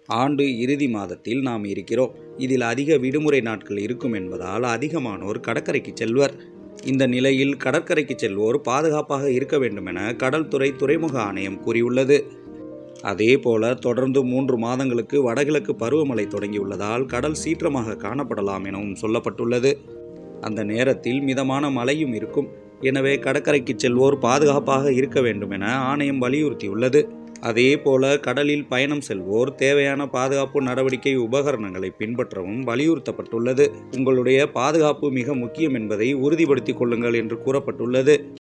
ஆண்டு இறுதி மாதத்தில் நாம் இருக்கிறோம் இதில் அதிக விடுமுறை நாட்கள் இருக்கும் என்பதால் அதிகமானோர் கடற்கரைக்கு செல்வர் இந்த நிலையில் கடற்கரைக்கு செல்வோர் பாதுகாப்பாக இருக்க வேண்டும் என கடல்துறை துறைமுக ஆணையம் கூறியுள்ளது அதேபோல தொடர்ந்து மூன்று மாதங்களுக்கு வடகிழக்கு பருவமழை தொடங்கியுள்ளதால் கடல் சீற்றமாக காணப்படலாம் எனவும் சொல்லப்பட்டுள்ளது அந்த நேரத்தில் மிதமான மழையும் இருக்கும் எனவே கடற்கரைக்கு செல்வோர் பாதுகாப்பாக இருக்க வேண்டும் என ஆணையம் வலியுறுத்தியுள்ளது அதே போல கடலில் பயணம் செல்வோர் தேவையான பாதுகாப்பு நடவடிக்கை உபகரணங்களை பின்பற்றவும் வலியுறுத்தப்பட்டுள்ளது உங்களுடைய பாதுகாப்பு மிக முக்கியம் என்பதை உறுதிப்படுத்திக் கொள்ளுங்கள் என்று கூறப்பட்டுள்ளது